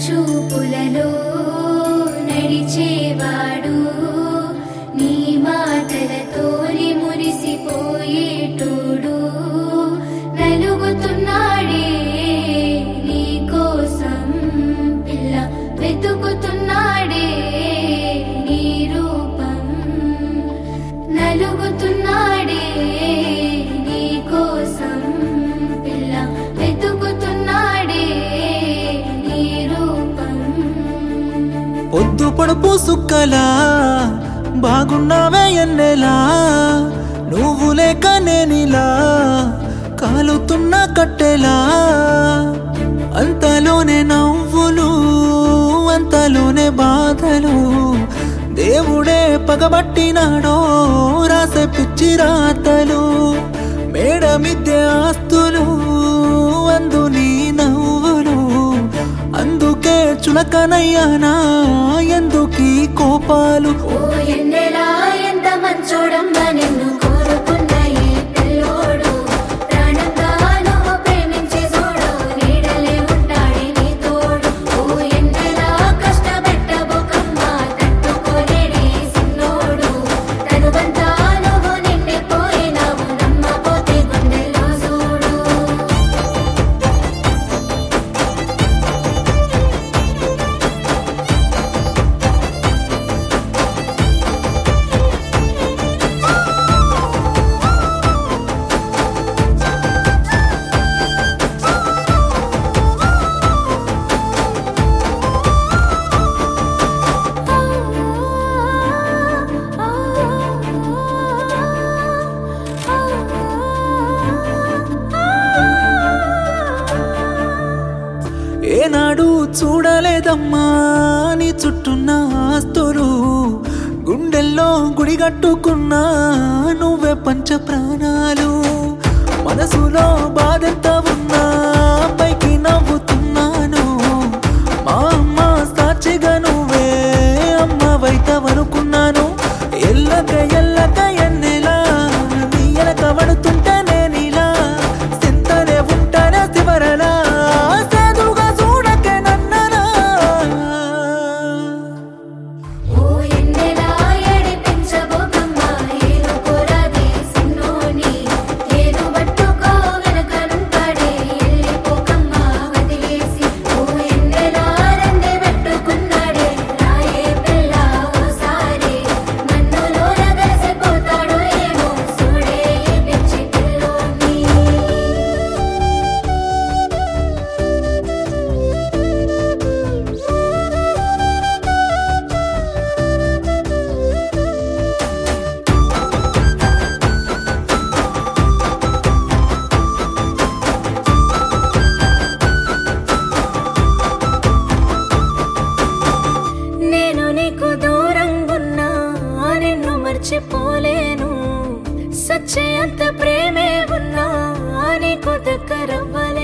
చూపులలో నడిచేవాడు నీ మాటలతోని మురిసిపోయేటోడు నలుగుతున్నాడే నీ కోసం పిల్ల వెతుకుతున్నాడే నీ రూపం నలుగుతున్నాడే నీ కోసం పిల్ల వెతుకుతున్నాడే నీ రూపం పొద్దు పొడుపు సుక్కలా బాగున్నావే ఎన్నెలా నువ్వు లేక నేనిలా కాలుతున్న కట్టెలా అంతలోనే నవ్వులు అంతలోనే బాధలు దేవుడే పగబట్టినాడో రాసే పిచ్చి రాతలు మేడ మిద్దె ఆస్తులు అందు నీ నవ్వులు అందుకే చులకనయ్యానా ఎందుకీ కోపాలు ఓ ఎన్నెలా ఎంత మంచోడమ్మా నిన్ను కోరుకున్న ఈ పిల్లోడు ప్రాణంగా నువ్వు ప్రేమించే చూడు నీడలే ఉంటాడే నీ తోడు ఓ ఎన్నెలా కష్టపెట్టబోకమ్మా తట్టుకోలేడే సిన్నోడు తనువంతా నువ్వు నిండిపోయినావు నమ్మపోతే గుండెల్లో చూడు ఏనాడు చూడలేదమ్మా నీ చుట్టున్న ఆస్తులు గుండెల్లో గుడిగట్టుకున్నా నువ్వే పంచ ప్రాణాలు మనసులో బాధెంత ఉన్నా పైకి నవ్వుతున్నాను మా అమ్మ సాక్షిగా నువ్వే అమ్మవైతవనుకున్నాను ఎల్లక ఎల్లక ఎన్నెలా నీ ఎనక పడుతుంటే నేనిలా సింతనే ఉంటానే శివరలా సాధుగా చూడకే నన్నలా ఓ ఎన్నెలా ఏడిపించబోకమ్మా ఏను కొరాది సిన్నోని ఏను పట్టుకో వెనకనుంటాడే ఎల్లిపోకమ్మా వదిలేసి ఓ ఎన్నెలా రంది పెట్టుకున్నాడే రాయే పిల్ల ఓసారి నన్ను లోరగసిపోతాడో ఏమో చూడే ఈ పిచ్చి పిల్లోని నేను నీకు దూరంగున్నా నిన్ను మర్చిపోలేను సచ్చే అంత ప్రేమే ఉన్నా నీకు దగ్గరవ్వలేను